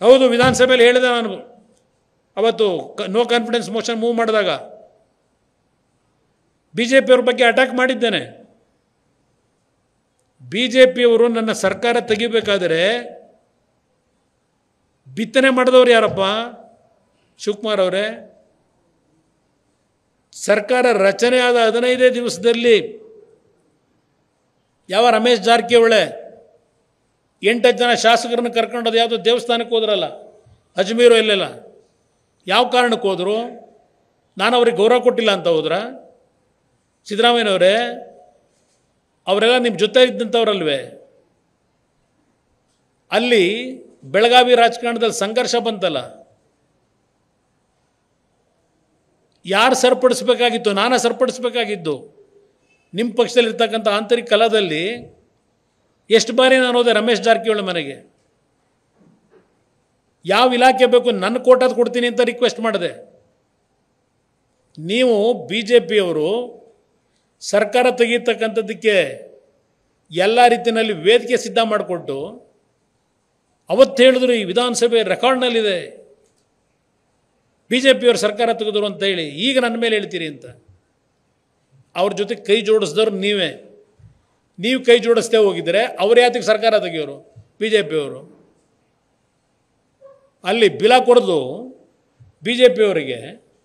ಹೌದು ವಿಧಾನಸಭೆಯಲ್ಲಿ ಹೇಳಿದೆ ನಾನು ಅವತ್ತು ನೋ ಕಾನ್ಫಿಡೆನ್ಸ್ ಮೋಷನ್ ಮೂವ್ ಮಾಡಿದಾಗ ಬಿ ಜೆ ಪಿಯವ್ರ ಬಗ್ಗೆ ಅಟ್ಯಾಕ್ ಮಾಡಿದ್ದೇನೆ ಬಿ ಜೆ ಪಿಯವರು ನನ್ನ ಸರ್ಕಾರ ತೆಗಿಬೇಕಾದರೆ ಬಿತ್ತನೆ ಮಾಡಿದವರು ಯಾರಪ್ಪ ಶಿವಕುಮಾರ್ ಅವರೇ ಸರ್ಕಾರ ರಚನೆ ಆದ ಹದಿನೈದೇ ದಿವಸದಲ್ಲಿ ಯಾವ ರಮೇಶ್ ಜಾರಕಿಹೊಳೆ ಎಂಟತ್ತು ಜನ ಶಾಸಕರನ್ನು ಕರ್ಕೊಂಡೋದು ಯಾವುದೋ ದೇವಸ್ಥಾನಕ್ಕೆ ಹೋದ್ರಲ್ಲ ಅಜ್ಮೀರು ಇಲ್ಲೆಲ್ಲ ಯಾವ ಕಾರಣಕ್ಕೆ ಹೋದರು ನಾನು ಅವ್ರಿಗೆ ಗೌರವ ಕೊಟ್ಟಿಲ್ಲ ಅಂತ ಹೋದ್ರ ಸಿದ್ದರಾಮಯ್ಯನವರೇ ಅವರೆಲ್ಲ ನಿಮ್ಮ ಜೊತೆ ಇದ್ದಂಥವ್ರಲ್ವೇ ಅಲ್ಲಿ ಬೆಳಗಾವಿ ರಾಜಕಾರಣದಲ್ಲಿ ಸಂಘರ್ಷ ಬಂತಲ್ಲ ಯಾರು ಸರಿಪಡಿಸ್ಬೇಕಾಗಿತ್ತು ನಾನು ಸರಿಪಡಿಸ್ಬೇಕಾಗಿದ್ದು ನಿಮ್ಮ ಪಕ್ಷದಲ್ಲಿರ್ತಕ್ಕಂಥ ಆಂತರಿಕ ಕಲದಲ್ಲಿ ಎಷ್ಟು ಬಾರಿ ನಾನು ಹೋದೆ ರಮೇಶ್ ಜಾರಕಿಹೊಳಿ ಮನೆಗೆ ಯಾವ ಇಲಾಖೆ ಬೇಕು ನನ್ನ ಕೋಟದ ಕೊಡ್ತೀನಿ ಅಂತ ರಿಕ್ವೆಸ್ಟ್ ಮಾಡಿದೆ ನೀವು ಬಿ ಜೆ ಪಿಯವರು ಸರ್ಕಾರ ತೆಗೀತಕ್ಕಂಥದ್ದಕ್ಕೆ ಎಲ್ಲ ರೀತಿಯಲ್ಲಿ ವೇದಿಕೆ ಸಿದ್ಧ ಮಾಡಿಕೊಟ್ಟು ಅವತ್ತು ಹೇಳಿದ್ರು ಈ ವಿಧಾನಸಭೆ ರೆಕಾರ್ಡ್ನಲ್ಲಿದೆ ಬಿ ಜೆ ಪಿಯವರು ಸರ್ಕಾರ ತೆಗೆದ್ರು ಅಂತ ಹೇಳಿ ಈಗ ನನ್ನ ಮೇಲೆ ಹೇಳ್ತೀರಿ ಅಂತ ಅವ್ರ ಜೊತೆ ಕೈ ಜೋಡಿಸಿದವ್ರು ನೀವೇ ನೀವು ಕೈ ಜೋಡಿಸ್ತೇ ಹೋಗಿದ್ರೆ ಅವ್ರು ಯಾತಕ್ಕೆ ಸರ್ಕಾರ ತೆಗಿಯೋರು ಬಿ ಜೆ ಪಿಯವರು ಅಲ್ಲಿ ಬಿಲ ಕೊಡೋದು ಬಿ ಜೆ ಪಿಯವರಿಗೆ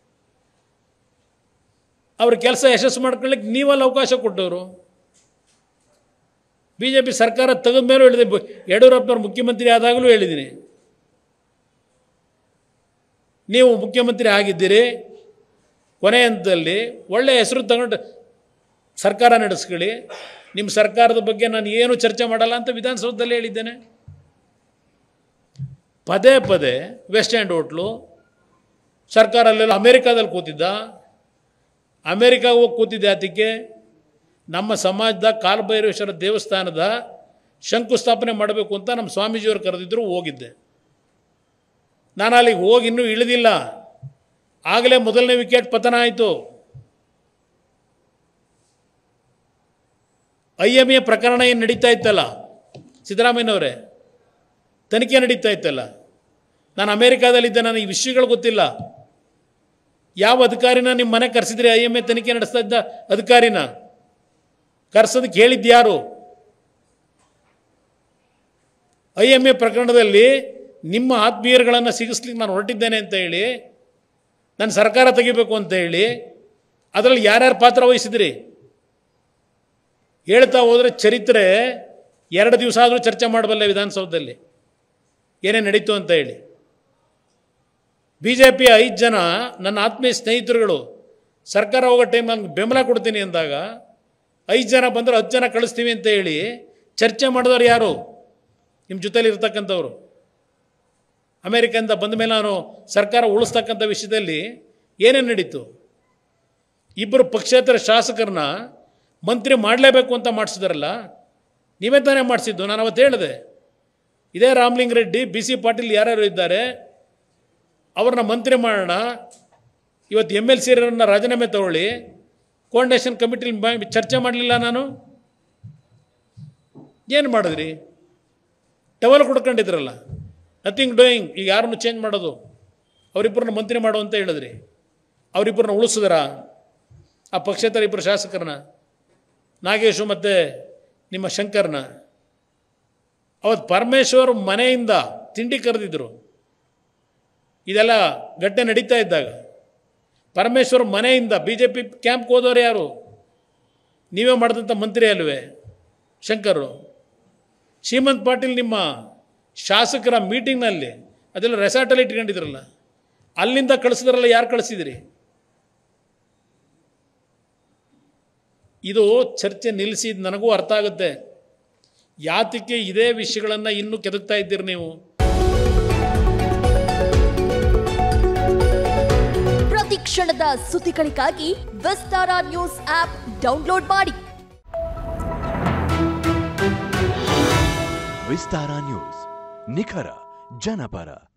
ಅವ್ರ ಕೆಲಸ ಯಶಸ್ಸು ಮಾಡ್ಕೊಳ್ಳಿಕ್ಕೆ ನೀವಲ್ಲಿ ಅವಕಾಶ ಕೊಟ್ಟವರು ಬಿ ಜೆ ಪಿ ಸರ್ಕಾರ ತೆಗೆದ ಮೇಲೂ ಹೇಳಿದೆ ಬ- ಯಡಿಯೂರಪ್ಪನವ್ರು ಮುಖ್ಯಮಂತ್ರಿ ಆದಾಗಲೂ ಹೇಳಿದ್ದೀನಿ ನೀವು ಮುಖ್ಯಮಂತ್ರಿ ಆಗಿದ್ದೀರಿ ಕೊನೆ ಹಂತದಲ್ಲಿ ಒಳ್ಳೆಯ ಹೆಸರು ತಗೊಂಡು ಸರ್ಕಾರ ನಡೆಸ್ಕೊಳ್ಳಿ ನಿಮ್ಮ ಸರ್ಕಾರದ ಬಗ್ಗೆ ನಾನು ಏನು ಚರ್ಚೆ ಮಾಡಲ್ಲ ಅಂತ ವಿಧಾನಸೌಧದಲ್ಲಿ ಹೇಳಿದ್ದೇನೆ ಪದೇ ಪದೇ ವೆಸ್ಟ್ ಎಂಡ್ ಹೋಟ್ಲು ಸರ್ಕಾರ ಅಲ್ಲೆಲ್ಲ ಅಮೇರಿಕಾದಲ್ಲಿ ಕೂತಿದ್ದ ಅಮೇರಿಕಾಗೆ ಹೋಗಿ ಕೂತಿದ್ದೆ ಅದಕ್ಕೆ ನಮ್ಮ ಸಮಾಜದ ಕಾಲಭೈರವೇಶ್ವರ ದೇವಸ್ಥಾನದ ಶಂಕುಸ್ಥಾಪನೆ ಮಾಡಬೇಕು ಅಂತ ನಮ್ಮ ಸ್ವಾಮೀಜಿಯವರು ಕರೆದಿದ್ದರು ಹೋಗಿದ್ದೆ ನಾನು ಅಲ್ಲಿಗೆ ಹೋಗಿ ಇನ್ನೂ ಇಳಿದಿಲ್ಲ ಆಗಲೇ ಮೊದಲನೇ ವಿಕೆಟ್ ಪತನ ಆಯಿತು ಐ ಎಮ್ ಎ ಪ್ರಕರಣ ಏನು ನಡೀತಾ ಇತ್ತಲ್ಲ ಸಿದ್ದರಾಮಯ್ಯನವರೇ ತನಿಖೆ ನಡೀತಾ ಇತ್ತಲ್ಲ ನಾನು ಅಮೇರಿಕಾದಲ್ಲಿದ್ದೆ ನನಗೆ ಈ ವಿಷಯಗಳು ಗೊತ್ತಿಲ್ಲ ಯಾವ ಅಧಿಕಾರಿನ ನಿಮ್ಮ ಮನೆ ಕರೆಸಿದ್ರಿ ಐ ಎಮ್ ಎ ತನಿಖೆ ನಡೆಸ್ತಾ ಇದ್ದ ಅಧಿಕಾರಿನ ಕರ್ಸೋದಕ್ಕೆ ಹೇಳಿದ್ದು ಯಾರು ಐ ಎಮ್ ಎ ಪ್ರಕರಣದಲ್ಲಿ ನಿಮ್ಮ ಆತ್ಮೀಯರುಗಳನ್ನು ಸಿಗಿಸ್ಲಿಕ್ಕೆ ನಾನು ಹೊರಟಿದ್ದೇನೆ ಅಂತ ಹೇಳಿ ನಾನು ಸರ್ಕಾರ ತೆಗಿಬೇಕು ಅಂತ ಹೇಳಿ ಅದರಲ್ಲಿ ಯಾರ್ಯಾರು ಪಾತ್ರ ವಹಿಸಿದ್ರಿ ಹೇಳ್ತಾ ಹೋದರೆ ಚರಿತ್ರೆ ಎರಡು ದಿವಸ ಆದರೂ ಚರ್ಚೆ ಮಾಡಬಲ್ಲೆ ವಿಧಾನಸೌಧದಲ್ಲಿ ಏನೇ ನಡೀತು ಅಂತ ಹೇಳಿ ಬಿ ಜೆ ಪಿಯ ಐದು ಜನ ನನ್ನ ಆತ್ಮೀಯ ಸ್ನೇಹಿತರುಗಳು ಸರ್ಕಾರ ಹೋಗೋ ಟೈಮ್ ನನಗೆ ಬೆಂಬಲ ಕೊಡ್ತೀನಿ ಅಂದಾಗ ಐದು ಜನ ಬಂದರೆ ಹತ್ತು ಜನ ಕಳಿಸ್ತೀವಿ ಅಂತ ಹೇಳಿ ಚರ್ಚೆ ಮಾಡಿದವ್ರು ಯಾರು ನಿಮ್ಮ ಜೊತೆಲಿ ಇರ್ತಕ್ಕಂಥವ್ರು ಅಮೇರಿಕದಿಂದ ಬಂದ ಮೇಲೆ ನಾನು ಸರ್ಕಾರ ಉಳಿಸ್ತಕ್ಕಂಥ ವಿಷಯದಲ್ಲಿ ಏನೇನು ನಡೀತು ಇಬ್ಬರು ಪಕ್ಷೇತರ ಶಾಸಕರನ್ನ ಮಂತ್ರಿ ಮಾಡಲೇಬೇಕು ಅಂತ ಮಾಡಿಸಿದಾರಲ್ಲ ನೀವೇ ತಾನೇ ಮಾಡಿಸಿದ್ದು ನಾನು ಅವತ್ತು ಹೇಳಿದೆ ಇದೇ ರಾಮಲಿಂಗ ರೆಡ್ಡಿ ಬಿ ಸಿ ಪಾಟೀಲ್ ಯಾರ್ಯಾರು ಇದ್ದಾರೆ ಅವ್ರನ್ನ ಮಂತ್ರಿ ಮಾಡೋಣ ಇವತ್ತು ಎಮ್ ಎಲ್ ಸಿರನ್ನ ರಾಜೀನಾಮೆ ತಗೊಳ್ಳಿ ಕೋರ್ಡಿನೇಷನ್ ಕಮಿಟಿಲಿ ಚರ್ಚೆ ಮಾಡಲಿಲ್ಲ ನಾನು ಏನು ಮಾಡಿದ್ರಿ ಟವಲ್ ಕೊಡ್ಕೊಂಡಿದ್ರಲ್ಲ ನಥಿಂಗ್ ಡೂಯಿಂಗ್ ಈಗ ಯಾರನ್ನು ಚೇಂಜ್ ಮಾಡೋದು ಅವರಿಬ್ಬರನ್ನ ಮಂತ್ರಿ ಮಾಡು ಅಂತ ಹೇಳಿದ್ರಿ ಅವರಿಬ್ಬರನ್ನ ಉಳಿಸಿದ್ರ ಆ ಪಕ್ಷೇತರ ಇಬ್ಬರು ಶಾಸಕರನ್ನ ನಾಗೇಶು ಮತ್ತು ನಿಮ್ಮ ಶಂಕರ್ನ ಅವತ್ತು ಪರಮೇಶ್ವರ್ ಮನೆಯಿಂದ ತಿಂಡಿ ಕರೆದಿದ್ರು ಇದೆಲ್ಲ ಘಟನೆ ನಡೀತಾ ಇದ್ದಾಗ ಪರಮೇಶ್ವರ್ ಮನೆಯಿಂದ ಬಿ ಜೆ ಪಿ ಕ್ಯಾಂಪ್ಗೆ ಹೋದವ್ರು ಯಾರು ನೀವೇ ಮಾಡಿದಂಥ ಮಂತ್ರಿ ಅಲ್ವೇ ಶಂಕರು ಶ್ರೀಮಂತ್ ಪಾಟೀಲ್ ನಿಮ್ಮ ಶಾಸಕರ ಮೀಟಿಂಗ್ನಲ್ಲಿ ಅದೆಲ್ಲ ರೆಸಾರ್ಟಲ್ಲಿ ಇಟ್ಕೊಂಡಿದ್ರಲ್ಲ ಅಲ್ಲಿಂದ ಕಳಿಸಿದ್ರಲ್ಲ ಯಾರು ಕಳಿಸಿದಿರಿ ಇದು ಚರ್ಚೆ ನಿಲ್ಲಿಸಿದ ನನಗೂ ಅರ್ಥ ಆಗುತ್ತೆ ಯಾತಕ್ಕೆ ಇದೇ ವಿಷಯಗಳನ್ನು ಇನ್ನೂ ಕೆದಕ್ತಾ ಇದ್ದೀರಿ ನೀವು ಪ್ರತಿ ಕ್ಷಣದ ಸುದ್ದಿಗಳಿಗಾಗಿ ವಿಸ್ತಾರ ನ್ಯೂಸ್ ಆಪ್ ಡೌನ್ಲೋಡ್ ಮಾಡಿ ವಿಸ್ತಾರ ನ್ಯೂಸ್ ನಿಖರ ಜನಪರ